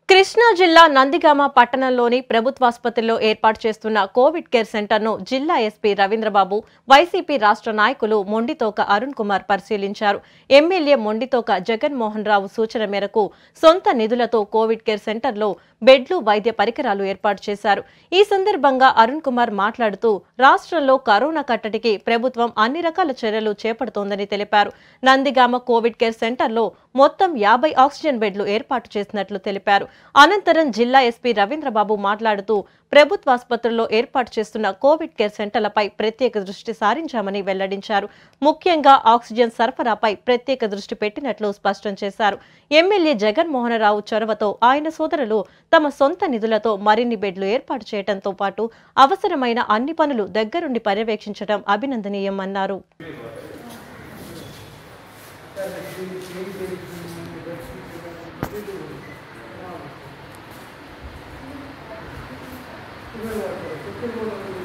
కృష్ణా జిల్లా నందిగామ పట్టణంలోని ప్రభుత్వాసుపత్రిలో ఏర్పాటు చేస్తున్న కోవిడ్ కేర్ సెంటర్ను జిల్లా ఎస్పీ రవీంద్రబాబు వైసీపీ రాష్ట్ర నాయకులు మొండితోక అరుణ్ కుమార్ పరిశీలించారు ఎమ్మెల్యే మొండితోక జగన్మోహన్ రావు సూచన మేరకు సొంత నిధులతో కోవిడ్ కేర్ సెంటర్లో బెడ్లు వైద్య పరికరాలు ఏర్పాటు చేశారు ఈ సందర్భంగా అరుణ్ కుమార్ మాట్లాడుతూ రాష్ట్రంలో కరోనా కట్టడికి ప్రభుత్వం అన్ని రకాల చర్యలు చేపడుతోందని తెలిపారు నందిగామ కోవిడ్ కేర్ సెంటర్లో మొత్తం యాభై ఆక్సిజన్ బెడ్లు ఏర్పాటు చేసినట్లు తెలిపారు అనంతరం జిల్లా ఎస్పీ రవీంద్రబాబు మాట్లాడుతూ ప్రభుత్వ ఆసుపత్రుల్లో ఏర్పాటు చేస్తున్న కోవిడ్ కేర్ సెంటర్లపై ప్రత్యేక దృష్టి సారించామని వెల్లడించారు ముఖ్యంగా ఆక్సిజన్ సరఫరాపై ప్రత్యేక దృష్టి పెట్టినట్లు స్పష్టం చేశారు ఎమ్మెల్యే జగన్మోహనరావు చొరవతో ఆయన సోదరులు తమ సొంత నిధులతో మరిన్ని బెడ్లు ఏర్పాటు చేయడంతో పాటు అవసరమైన అన్ని పనులు దగ్గరుండి పర్యవేక్షించడం అభినందనీయమన్నారు Thank you.